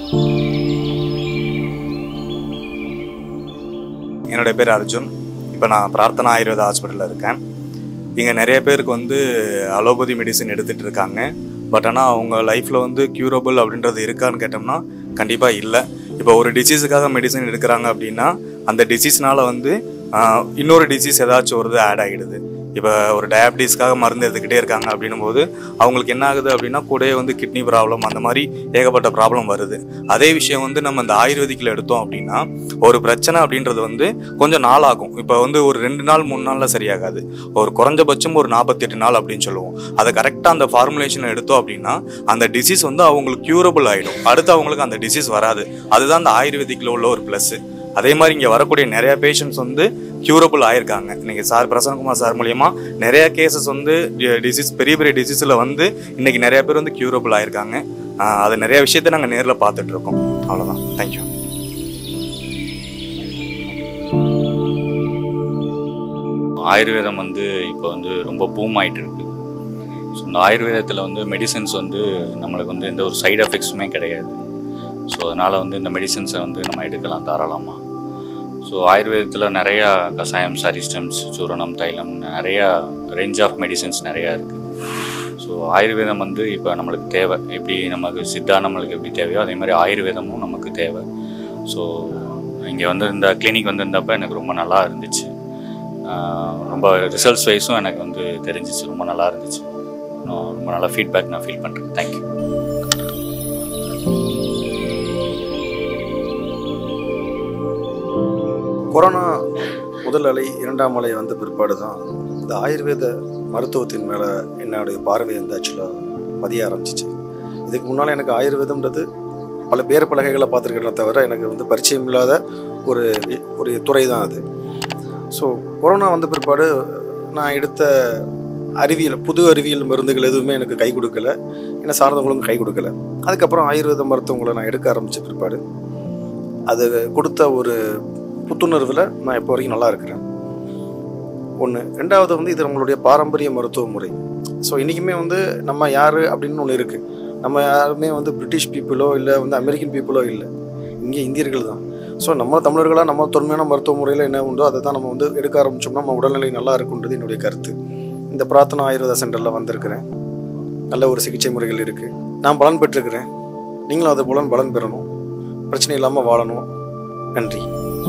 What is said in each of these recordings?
என்னோட பேர் அர்ஜுன் இப்போ நான் பிரார்த்தனா ஆயுர்வேதா ஹாஸ்பிட்டலில் இருக்கேன் இங்கே நிறைய பேருக்கு வந்து அலோபதி மெடிசன் எடுத்துகிட்டு இருக்காங்க பட் ஆனால் அவங்க லைஃப்பில் வந்து க்யூரபிள் அப்படின்றது இருக்கான்னு கேட்டோம்னா கண்டிப்பாக இல்லை இப்போ ஒரு டிசீஸுக்காக மெடிசன் எடுக்கிறாங்க அப்படின்னா அந்த டிசீஸ்னால வந்து ஆஹ், இன்னொரு டிசீஸ் ஏதாச்சும் ஒரு ஆட் ஆகிடுது இப்போ ஒரு டயபிட்டிஸ்க்காக மருந்து எடுத்துக்கிட்டே இருக்காங்க அப்படின்னும் போது அவங்களுக்கு என்ன ஆகுது அப்படின்னா கூடயே வந்து கிட்னி ப்ராப்ளம் அந்த மாதிரி ஏகப்பட்ட ப்ராப்ளம் வருது அதே விஷயம் வந்து நம்ம இந்த ஆயுர்வேதிக்கில் எடுத்தோம் அப்படின்னா ஒரு பிரச்சனை அப்படின்றது வந்து கொஞ்சம் நாள் ஆகும் இப்போ வந்து ஒரு ரெண்டு நாள் மூணு நாளில் சரியாகாது ஒரு குறைஞ்சபட்சம் ஒரு நாற்பத்தெட்டு நாள் அப்படின்னு சொல்லுவோம் அதை கரெக்டாக அந்த ஃபார்முலேஷனை எடுத்தோம் அப்படின்னா அந்த டிசீஸ் வந்து அவங்களுக்கு க்யூரபிள் ஆகிடும் அடுத்து அவங்களுக்கு அந்த டிசீஸ் வராது அதுதான் அந்த ஆயுர்வேதிக்கில் உள்ள ஒரு ப்ளஸ்ஸு அதே மாதிரி இங்கே வரக்கூடிய நிறைய பேஷண்ட்ஸ் வந்து க்யூரபிள் ஆயிருக்காங்க இன்னைக்கு சார் பிரசன்னகுமார் சார் மூலியமா நிறைய கேசஸ் வந்து டிசீஸ் பெரிய பெரிய டிசீஸில் வந்து இன்னைக்கு நிறைய பேர் வந்து க்யூரபிள் ஆயிருக்காங்க ஆஹ் அது நிறைய விஷயத்தை நாங்கள் நேரில் பார்த்துட்டு இருக்கோம் அவ்வளோதான் தேங்க்யூ ஆயுர்வேதம் வந்து இப்போ வந்து ரொம்ப பூம் ஆயிட்டு இருக்கு ஸோ இந்த ஆயுர்வேதத்தில் வந்து மெடிசின்ஸ் வந்து நம்மளுக்கு வந்து எந்த ஒரு சைடு எஃபெக்ட்ஸுமே கிடையாது ஸோ அதனால் வந்து இந்த மெடிசின்ஸை வந்து நம்ம எடுக்கலாம் தாராளமாக ஸோ ஆயுர்வேதத்தில் நிறையா கஷாயம் சரிஸ்டம்ஸ் சூரணம் தைலம் நிறையா ரேஞ்ச் ஆஃப் மெடிசின்ஸ் நிறையா இருக்குது ஸோ ஆயுர்வேதம் வந்து இப்போ நம்மளுக்கு தேவை எப்படி நமக்கு சித்தா நம்மளுக்கு எப்படி தேவையோ அதே மாதிரி ஆயுர்வேதமும் நமக்கு தேவை ஸோ இங்கே வந்து இந்த கிளினிக் வந்திருந்தப்ப எனக்கு ரொம்ப நல்லா இருந்துச்சு ஆஹ் ரொம்ப ரிசல்ட்ஸ் வைஸும் எனக்கு வந்து தெரிஞ்சிச்சு ரொம்ப நல்லா இருந்துச்சு நான் ரொம்ப நல்லா ஃபீட்பேக் நான் ஃபீல் பண்ணுறேன் தேங்க்யூ கொரோனா முதல் அலை இரண்டாம் அலை வந்த பிற்பாடு தான் இந்த ஆயுர்வேத மருத்துவத்தின் மேலே என்னுடைய பார்வை வந்து ஆக்சுவலாக பதிய ஆரம்பிச்சிச்சு இதுக்கு முன்னால் எனக்கு ஆயுர்வேதம்ன்றது பல பேர் பலகைகளை பார்த்துருக்கிறத தவிர எனக்கு வந்து பரிச்சயம் இல்லாத ஒரு ஒரு துறை தான் அது ஸோ கொரோனா வந்த பிற்பாடு நான் எடுத்த அறிவியல் புது அறிவியல் மருந்துகள் எதுவுமே எனக்கு கை கொடுக்கல என்னை சார்ந்தவங்களும் கை கொடுக்கல அதுக்கப்புறம் ஆயுர்வேத மருத்துவங்களை நான் எடுக்க ஆரம்பித்த பிற்பாடு அது கொடுத்த ஒரு புத்துணர்வில் நான் இப்போ வரைக்கும் நல்லா இருக்கிறேன் ஒன்று ரெண்டாவது வந்து இது நம்மளுடைய பாரம்பரிய மருத்துவ முறை ஸோ இன்றைக்குமே வந்து நம்ம யார் அப்படின்னு ஒன்று இருக்குது நம்ம யாருமே வந்து பிரிட்டிஷ் பீப்புளோ இல்லை வந்து அமெரிக்கன் பீப்புளோ இல்லை இங்கே இந்தியர்கள் தான் ஸோ நம்ம தமிழர்களாக நம்ம தொன்மையான மருத்துவ முறையில் என்ன உண்டோ அதை தான் நம்ம வந்து எடுக்க ஆரம்பிச்சோம்னா நம்ம உடல்நிலை நல்லா இருக்குன்றது என்னுடைய கருத்து இந்த பிரார்த்தனா ஆயுர்வேத சென்டரில் வந்திருக்கிறேன் நல்ல ஒரு சிகிச்சை முறைகள் இருக்குது நான் பலன் பெற்றிருக்கிறேன் நீங்களும் அது போல பலன் பெறணும் பிரச்சனை இல்லாமல் வாழணும் நன்றி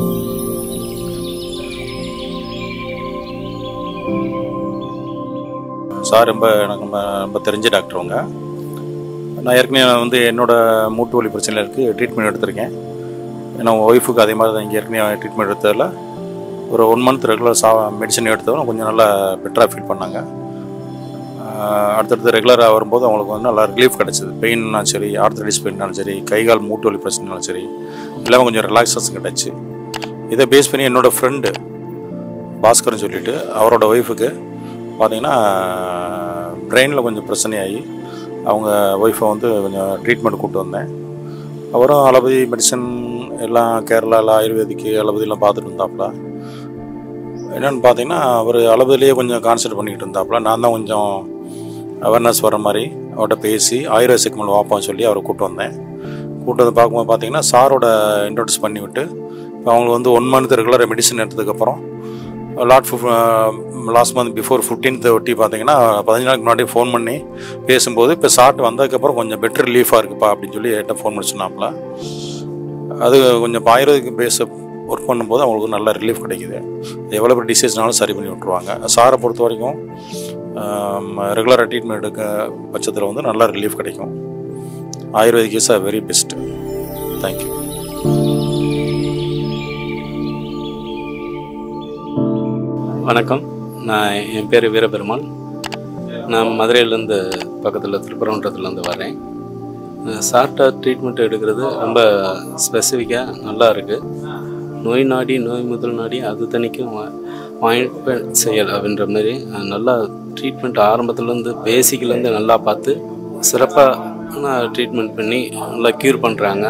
சார் ரொம்ப எனக்கு ரொம்ப ரொம்ப தெரிஞ்ச டாக்டர் அவங்க நான் ஏற்கனவே வந்து என்னோட மூட்டு வலி பிரச்சனை இருக்குது ட்ரீட்மெண்ட் எடுத்திருக்கேன் ஏன்னா ஒய்ஃபுக்கு அதே மாதிரி தான் இங்கே ஏற்கனவே ட்ரீட்மெண்ட் எடுத்ததில் ஒரு ஒன் மந்த் ரெகுலர் சா மெடிசன் எடுத்தவங்க கொஞ்சம் நல்லா பெட்டராக ஃபீல் பண்ணாங்க ஆஹ் அடுத்தடுத்து ரெகுலராக வரும்போது அவங்களுக்கு வந்து நல்லா ரிலீஃப் கிடச்சிது பெயின்னாலும் சரி ஆர்த்தரைட்டிஸ் பெயின்னாலும் சரி கை கால் மூட்டு வலி பிரச்சனைனாலும் சரி எல்லாமே கொஞ்சம் ரிலாக்ஸேஷன் கிடச்சி இதை பேஸ் பண்ணி என்னோடய ஃப்ரெண்டு பாஸ்கர்னு சொல்லிட்டு அவரோட ஒய்ஃபுக்கு பார்த்தீங்கன்னா பிரெயினில் கொஞ்சம் பிரச்சனையாகி அவங்க ஒய்ஃபை வந்து கொஞ்சம் ட்ரீட்மெண்ட் கூப்பிட்டு வந்தேன் அவரும் அலோபதி மெடிசன் எல்லாம் கேரளாவில் ஆயுர்வேதிக்கு அலோபதிலாம் பார்த்துட்டு இருந்தாப்புல என்னென்னு பார்த்தீங்கன்னா அவர் அலோபதிலேயே கொஞ்சம் கான்சன்ட்ரேட் பண்ணிக்கிட்டு இருந்தாப்புல நான் தான் கொஞ்சம் அவேர்னஸ் வர மாதிரி அவர்கிட்ட பேசி ஆயுர்வேத செக்மெண்ட் வாப்பான்னு சொல்லி அவரை கூப்பிட்டு வந்தேன் கூப்பிட்டு வந்து பார்க்கும்போது பார்த்தீங்கன்னா சாரோட இன்ட்ரடியூஸ் பண்ணி விட்டு இப்போ அவங்களுக்கு வந்து ஒன் மந்த் ரெகுலர் மெடிசன் எடுத்ததுக்கப்புறம் lot last month before fifteenth ஒட்டி பார்த்தீங்கன்னா பதினஞ்சு நாளுக்கு முன்னாடி ஃபோன் பண்ணி பேசும்போது இப்போ சார்ட் வந்ததுக்கப்புறம் கொஞ்சம் பெட்டர் ரிலீஃபாக இருக்குப்பா அப்படின்னு சொல்லி என்கிட்ட ஃபோன் பண்ணி சொன்னாப்புல அது கொஞ்சம் இப்போ ஆயுர்வேதிக் பேஸை ஒர்க் பண்ணும்போது அவங்களுக்கு நல்ல ரிலீஃப் கிடைக்குது எவ்வளோ பெரிய டிசீஸ்னாலும் சரி பண்ணி விட்ருவாங்க சாரை பொறுத்த வரைக்கும் ரெகுலராக ட்ரீட்மெண்ட் எடுக்க பட்சத்தில் வந்து நல்ல ரிலீஃப் கிடைக்கும் ayurvedic is a very best thank you வணக்கம் நான் என் பேர் வீரபெருமாள் நான் மதுரையிலேருந்து பக்கத்தில் திருப்பரங்குன்றத்துலேருந்து வரேன் சார்ட்டா ட்ரீட்மெண்ட் எடுக்கிறது ரொம்ப ஸ்பெசிஃபிக்காக நல்லா இருக்குது நோய் நாடி நோய் முதல் நாடி அது தணிக்கும் வா- வாய்ப்பு செயல் அப்படின்ற மாதிரி அஹ், நல்லா ட்ரீட்மெண்ட் ஆரம்பத்துலேருந்து பேசிக்லேருந்து நல்லா பார்த்து சிறப்பாக ட்ரீட்மெண்ட் பண்ணி நல்லா க்யூர் பண்ணுறாங்க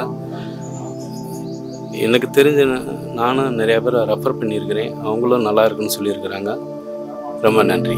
எனக்கு தெரிஞ்ச நானும் நிறைய பேரை ரெஃபர் பண்ணியிருக்கிறேன் அவங்களும் நல்லா இருக்குன்னு சொல்லியிருக்கிறாங்க ரொம்ப நன்றி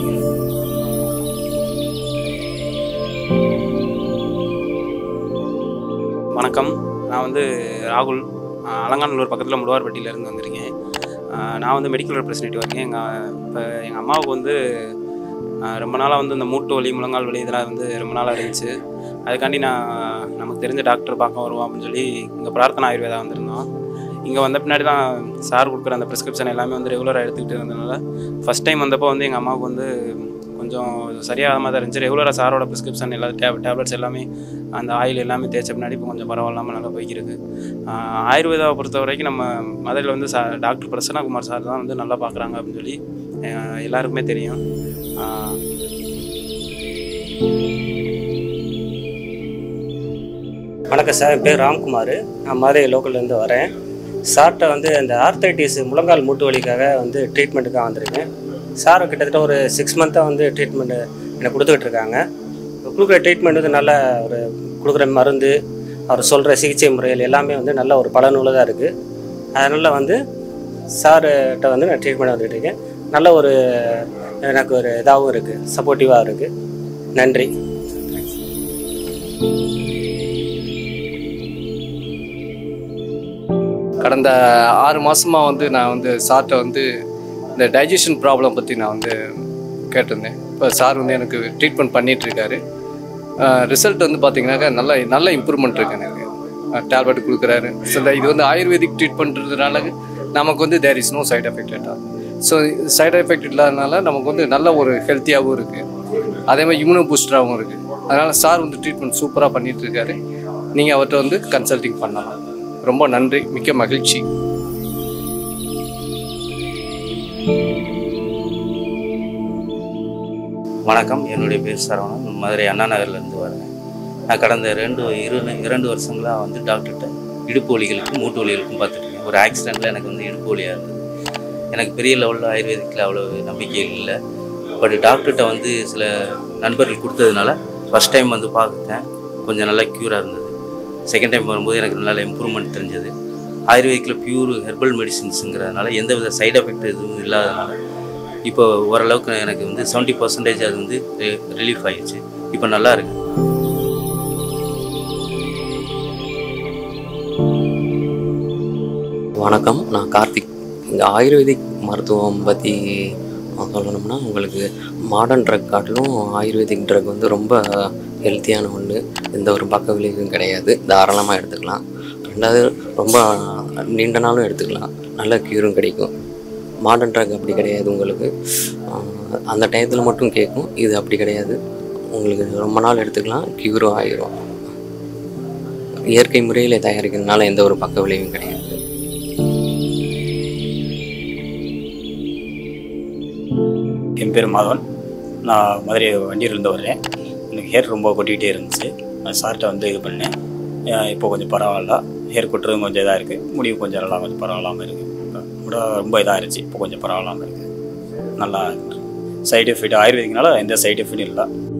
வணக்கம் நான் வந்து ராகுல் ஆஹ் அலங்காநல்லூர் பக்கத்தில் முடுவார்பட்டியிலேருந்து வந்திருக்கேன் ஆஹ் நான் வந்து மெடிக்கல் ரெப்ரஸன்டேட்டிவ் இருக்கேன் எங்கள் இப்போ எங்கள் அம்மாவுக்கு வந்து ஆஹ் ரொம்ப நாளாக வந்து இந்த மூட்டு வலி முழங்கால் வலி இதெல்லாம் வந்து ரொம்ப நாளாக இருந்துச்சு அதுக்காண்டி நான் நமக்கு தெரிஞ்ச டாக்டர் பார்க்க வருவோம் அப்படின்னு சொல்லி இங்கே பிரார்த்தனா ஆயுர்வேதா வந்திருந்தோம் இங்கே வந்த பின்னாடி தான் சார் கொடுக்குற அந்த ப்ரிஸ்கிரிப்ஷன் எல்லாமே வந்து ரெகுலராக எடுத்துக்கிட்டு இருந்ததுனால ஃபஸ்ட் டைம் வந்தப்போ வந்து எங்கள் அம்மாவுக்கு வந்து கொஞ்சம் சரியாக மாதிரி தான் இருந்துச்சு ரெகுலராக சாரோட ப்ரிஸ்கிரிப்ஷன் எல்லா டேப் டேப்லெட்ஸ் எல்லாமே அந்த ஆயில் எல்லாமே தேய்ச்ச பின்னாடி இப்போ கொஞ்சம் பரவாயில்லாமல் நல்லா போய்க்கிருக்கு ஆஹ் ஆயுர்வேதாவை பொறுத்த வரைக்கும் நம்ம மதுரையில் வந்து சா டாக்டர் பிரசன்னா குமார் சார் தான் வந்து நல்லா பார்க்குறாங்க அப்படின்னு சொல்லி ஆஹ் எல்லாருக்குமே தெரியும் ஆஹ் வணக்கம் சார் என் பேர் ராம்குமார் நான் மதுரை லோக்கல்லேருந்து வரேன் சார்கிட்ட வந்து அந்த ஆர்த்தைட்டிஸ் முழங்கால் மூட்டு வலிக்காக வந்து ட்ரீட்மெண்ட்டுக்காக வந்திருக்கேன் சார் கிட்டத்தட்ட ஒரு சிக்ஸ் மந்த்தாக வந்து ட்ரீட்மெண்ட்டு எனக்கு கொடுத்துக்கிட்டு இருக்காங்க கொடுக்குற ட்ரீட்மெண்ட் வந்து நல்ல ஒரு கொடுக்குற மருந்து அவர் சொல்கிற சிகிச்சை முறைகள் எல்லாமே வந்து நல்ல ஒரு பலனுள்ளதாக இருக்குது அதனால் வந்து சார்கிட்ட வந்து நான் ட்ரீட்மெண்ட் வந்துட்டு இருக்கேன் நல்ல ஒரு எனக்கு ஒரு இதாகவும் இருக்குது சப்போர்ட்டிவாக இருக்குது நன்றி கடந்த ஆறு மாதமாக வந்து நான் வந்து சார்கிட்ட வந்து இந்த டைஜஷன் ப்ராப்ளம் பற்றி நான் வந்து கேட்டிருந்தேன் இப்போ சார் வந்து எனக்கு ட்ரீட்மெண்ட் பண்ணிகிட்ருக்காரு ரிசல்ட் வந்து பார்த்தீங்கன்னாக்கா நல்ல நல்ல இம்ப்ரூவ்மெண்ட் இருக்கு எனக்கு டேப்லெட் கொடுக்குறாரு சில இது வந்து ஆயுர்வேதிக் ட்ரீட்மெண்ட்றதுனால நமக்கு வந்து there is no side effect எட்டா ஸோ சைடு எஃபெக்ட் இல்லாதனால நமக்கு வந்து நல்ல ஒரு ஹெல்த்தியாகவும் இருக்குது அதே மாதிரி இம்யூனோ பூஸ்டராகவும் இருக்குது அதனால் சார் வந்து ட்ரீட்மெண்ட் சூப்பராக பண்ணிட்டு இருக்காரு நீங்கள் அவர்கிட்ட வந்து கன்சல்டிங் பண்ணலாம் ரொம்ப நன்றி மிக்க மகிழ்ச்சி வணக்கம் என்னுடைய பேர் சரவணன் மதுரை அண்ணா நகர்லேருந்து வரேன் நான் கடந்த ரெண்டு இரு இரண்டு வருஷங்களாக வந்து டாக்டர்கிட்ட இடுப்பு வலிகளுக்கும் மூட்டு வலிகளுக்கும் பார்த்துட்ருக்கேன் ஒரு ஆக்சிடெண்ட்டில் எனக்கு வந்து இடுப்பு வலியாக இருந்தது எனக்கு பெரிய லெவலில் ஆயுர்வேதிக்கில் அவ்வளோ நம்பிக்கை இல்லை பட் டாக்டர்கிட்ட வந்து சில நண்பர்கள் கொடுத்ததுனால ஃபஸ்ட் டைம் வந்து பார்த்தேன் கொஞ்சம் நல்லா க்யூராக இருந்தது செகண்ட் டைம் வரும்போது எனக்கு நல்ல இம்ப்ரூவ்மெண்ட் தெரிஞ்சது ஆயுர்வேதிக்கில் பியூர் ஹெர்பல் மெடிசின்ஸுங்கிறதுனால எந்தவித சைடு எஃபெக்ட் எதுவும் இல்லாதனால இப்போ ஓரளவுக்கு எனக்கு வந்து செவன்ட்டி பர்சன்டேஜ் அது வந்து ரிலீஃப் ஆயிடுச்சு இப்போ நல்லா இருக்கு வணக்கம் நான் கார்த்திக் இந்த ஆயுர்வேதிக் மருத்துவம் பற்றி சொல்லணும்னா உங்களுக்கு மாடர்ன் ட்ரக் காட்டிலும் ஆயுர்வேதிக் ட்ரக் வந்து ரொம்ப ஹெல்த்தியான ஒன்று எந்த ஒரு பக்க விளைவும் கிடையாது தாராளமாக எடுத்துக்கலாம் ரெண்டாவது ரொம்ப நீண்ட நாளும் எடுத்துக்கலாம் நல்ல க்யூரும் கிடைக்கும் மாடர்ன் ட்ரக் அப்படி கிடையாது உங்களுக்கு ஆஹ் அந்த டயத்தில் மட்டும் கேட்கும் இது அப்படி கிடையாது உங்களுக்கு ரொம்ப நாள் எடுத்துக்கலாம் க்யூரும் ஆயிரும் இயற்கை முறையில் தயாரிக்கிறதுனால எந்த ஒரு பக்க விளைவும் கிடையாது என் பேர் மாதவன் நான் மதுரை வண்டியிலேருந்து வர்றேன் எனக்கு ஹேர் ரொம்ப கொட்டிக்கிட்டே இருந்துச்சு நான் சார்கிட்ட வந்து இது பண்ணேன் அஹ் இப்போ கொஞ்சம் பரவாயில்ல ஹேர் கொட்டுறதும் கொஞ்சம் இதாக இருக்குது முடிவு கொஞ்சம் நல்லா கொஞ்சம் பரவாயில்லாமல் இருக்குது முட ரொம்ப இதாக இருந்துச்சு இப்போ கொஞ்சம் பரவாயில்லாமல் இருக்குது நல்லா சைடு எஃபெக்ட் ஆயுர்வேதிக்னால எந்த சைடு எஃபெக்டும் இல்லை